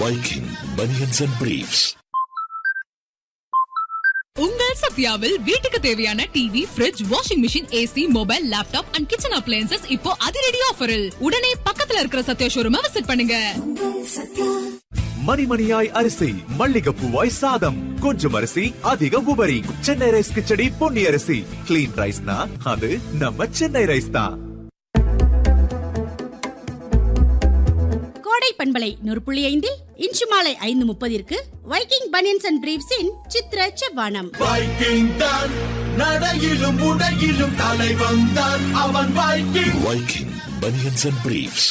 Viking Bunions and Briefs. உங்கள் சத்யாவில் வீட்டுக்கு தேவையான TV fridge washing machine AC mobile laptop and kitchen appliances இப்போ அதிரடி ஆஃபரில் உடனே பக்கத்துல இருக்கிற சத்யா ஷோரூமை விசிட் பண்ணுங்க மணிமணியாய் அரிசி மல்லிகைப்பூவாய் சாதம் கொஞ்சம் அரிசி அதிக உபரி சென்னை ரைஸ் கிச்சடி பொன்னி அரிசி கிளீன் ரைஸ்னா அது நம்ம சென்னை ரைஸ் தான் கோடை பண்பலை நூறு புள்ளி ஐந்தில் இன்று மாலை ஐந்து முப்பதிற்கு வைக்கிங் பனியன்ஸ் அண்ட் பிரீவ்ஸின் சித்திர செவ்வானம் வைக்கிங் தான் நடையிலும் உடையிலும் தலைவன் தான் அவன் Viking Viking Bunions and Briefs.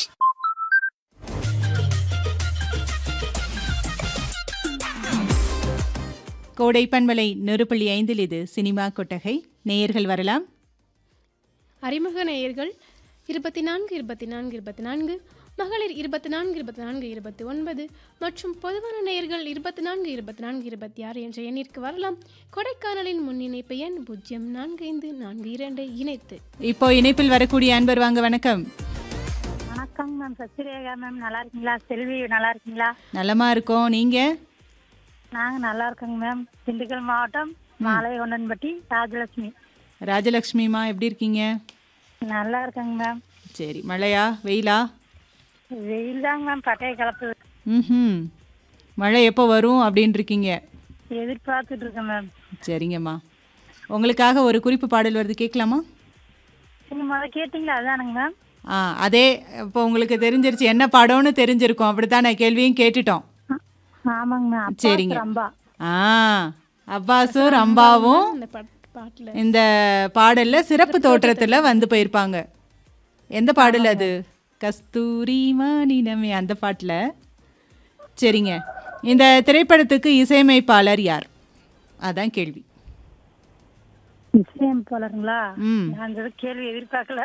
கோடை பண்பலை நெருப்புள்ளி ஐந்தில் இது சினிமா கொட்டகை நேயர்கள் வரலாம் அறிமுக நேயர்கள் இருபத்தி நான்கு இருபத்தி நான்கு இருபத்தி நான்கு மகளிர் இருபத்தி நான்கு இருபத்தி நான்கு இருபத்தி ஒன்பது மற்றும் பொதுவான நேயர்கள் இருபத்தி நான்கு இருபத்தி நான்கு இருபத்தி ஆறு என்ற எண்ணிற்கு வரலாம் கொடைக்கானலின் முன் இணைப்பு எண் பூஜ்ஜியம் நான்கு ஐந்து நான்கு இரண்டை இணைத்து இப்போ இணைப்பில் வரக்கூடிய அன்பர் வாங்க வணக்கம் வணக்கம் மேம் சசிரேகா மேம் நல்லா இருக்கீங்களா செல்வி நல்லா இருக்கீங்களா நலமா இருக்கோம் நீங்க நாங்க நல்லா இருக்கோங்க மேம் திண்டுக்கல் மாவட்டம் மாலை ஒன்னன்பட்டி ராஜலட்சுமி ராஜலக்ஷ்மிமா எப்படி இருக்கீங்க நல்லா இருக்கேங்க மேம் சரி மழையா வெயிலா வெயில் தாங்க மேம் பட்டைய கலப்பு ம் மழை எப்போ வரும் அப்படின்னு இருக்கீங்க எதிர்பார்த்துட்டு இருக்கேன் மேம் சரிங்கம்மா உங்களுக்காக ஒரு குறிப்பு பாடல் வருது கேட்கலாமா நீங்க முத கேட்டீங்களா அதானுங்க மேம் ஆ அதே இப்போ உங்களுக்கு தெரிஞ்சிருச்சு என்ன படம்னு தெரிஞ்சிருக்கும் அப்படித்தானே கேள்வியும் கேட்டுட்டோம் ஆமாங்க மேம் அப்பா சரிங்க ரம்பா ஆ அப்பாஸும் ரம்பாவும் இந்த பாட் பாட்டில் இந்த பாடல்ல சிறப்பு தோற்றத்துல வந்து போயிருப்பாங்க எந்த பாடல் அது கஸ்தூரி மானினமே அந்த பாட்டுல சரிங்க இந்த திரைப்படத்துக்கு இசையமைப்பாளர் யார் அதான் கேள்வி நிச்சயம் போலருங்களா ம். நான் இந்த கேள்வி எதிர்பார்க்கல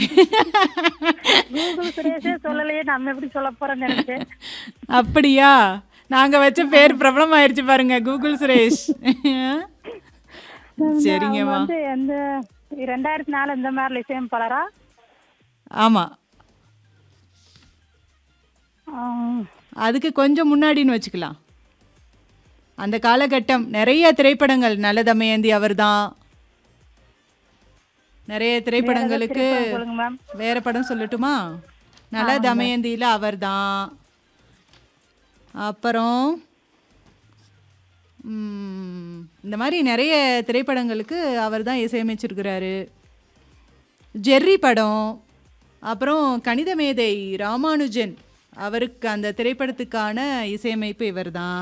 கூகுள் சுரேஷே சொல்லலையே நம்ம எப்படி சொல்ல போறோம்னு நினைச்சேன் அப்படியா நாங்க வச்ச பேர் பிரபலம் ஆயிருச்சு பாருங்க கூகுள் சுரேஷ் அவங்க சரிங்கம்மா வந்து எந்த ரெண்டாயிரத்தி நாலு இந்த மாதிரி இசையம் போலரா ஆமா அதுக்கு கொஞ்சம் முன்னாடின்னு வச்சுக்கலாம் அந்த காலகட்டம் நிறைய திரைப்படங்கள் நல்லதமயந்தி அவர்தான் நிறைய திரைப்படங்களுக்கு சொல்லுங்க மேம் வேற படம் சொல்லட்டுமா நல்ல தமயந்தியில் அவர்தான் அப்புறம் ம், இந்த மாதிரி நிறைய திரைப்படங்களுக்கு அவர் தான் இசையமைச்சிருக்கிறாரு ஜெர்ரி படம் அப்புறம் கணித மேதை ராமானுஜன் அவருக்கு அந்த திரைப்படத்துக்கான இசையமைப்பு இவர்தான்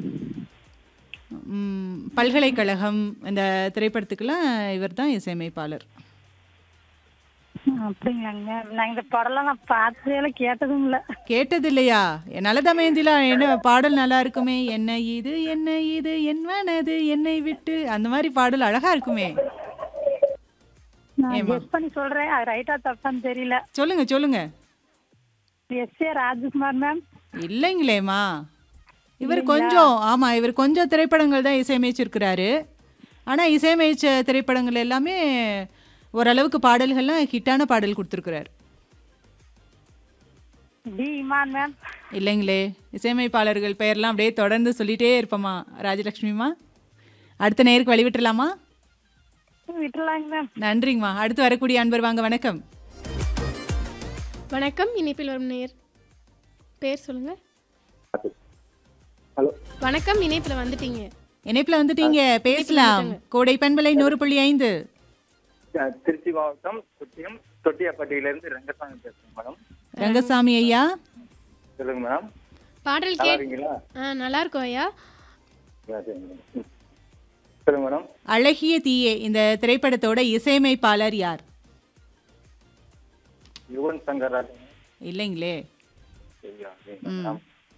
ம், பல்கலைக்கழகம் இந்த திரைப்படத்துக்கெல்லாம் இவர் தான் இசையமைப்பாளர் அப்படிங்களாங்க மேம் நான் இந்த படம்லாம் நான் பார்த்ததே இல்லை கேட்டதும் இல்லை கேட்டது இல்லையா நல்லதமயந்தில என்ன பாடல் நல்லா இருக்குமே என்ன இது என்ன இது என் மனது என்னை விட்டு அந்த மாதிரி பாடல் அழகா இருக்குமே நான் ஏம்மா? கெஸ் பண்ணி சொல்றேன் அது ரைட்டா தப்பான்னு தெரியல சொல்லுங்க சொல்லுங்க எஸ் ஏ ராஜ்குமார் மேம் இல்லைங்களேம்மா இவர் கொஞ்சம் ஆமா இவர் கொஞ்சம் திரைப்படங்கள் தான் இசையமைச்சிருக்கிறாரு ஆனா இசையமைச்ச திரைப்படங்கள் எல்லாமே ஓரளவுக்கு பாடல்கள்லாம் ஹிட்டான பாடல் கொடுத்துருக்கிறார் டி இமான் மேம் இல்லைங்களே இசையமைப்பாளர்கள் பெயர்லாம் அப்படியே தொடர்ந்து சொல்லிட்டே இருப்போமா ராஜலக்ஷ்மிமா அடுத்த நேருக்கு வழிவிட்டுலாமா விட்டுலாங்க மேம் நன்றிங்கம்மா அடுத்து வரக்கூடிய அன்பர் வாங்க வணக்கம் வணக்கம் இணைப்பில் வரும் நேயர் பேர் சொல்லுங்க ஹலோ வணக்கம் இணைப்பில் வந்துட்டீங்க இணைப்புல வந்துட்டீங்க பேசலாம் கோடை பண்பலை நூறு புள்ளி ஐந்து அஹ் திருச்சி மாவட்டம் தொட்டியம் தொட்டியாப்பட்டியிலேருந்து ரங்கசாமி பேசுறேன் மேடம் ரங்கசாமி ஐயா சொல்லுங்க மேடம் பாடல் நல்லா கே இருக்கீங்களா ஆ நல்லா இருக்கும் ஐயா நல்லா இருக்கேன் மேடம். ம். சொல்லுங்க மேடம் அழகிய தீயே இந்த திரைப்படத்தோட இசையமைப்பாளர் யார் யுவன் சங்கர் ராஜன் இல்லைங்களே சரியா சரிங்க மேடம்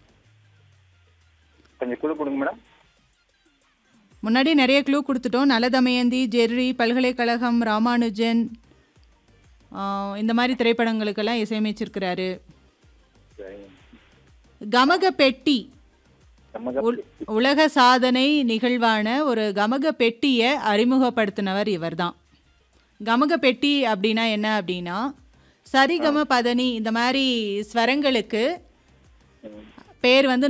கொஞ்சம் குழு கொடுங்க மேடம் முன்னாடி நிறைய க்ளூ கொடுத்துட்டோம் நலதமயந்தி ஜெர்ரி பல்கலைக்கழகம் ராமானுஜன் ஆ, இந்த மாதிரி திரைப்படங்களுக்கெல்லாம் இசையமைச்சிருக்கிறாரு சரிங்க கமக பெட்டி சம்மத உல்- உலக சாதனை நிகழ்வான ஒரு கமக பெட்டியை அறிமுகப்படுத்தினவர் இவர்தான் கமக பெட்டி அப்படின்னா என்ன அப்படின்னா சரிகம பதனி இந்த மாதிரி ஸ்வரங்களுக்கு பேர் வந்து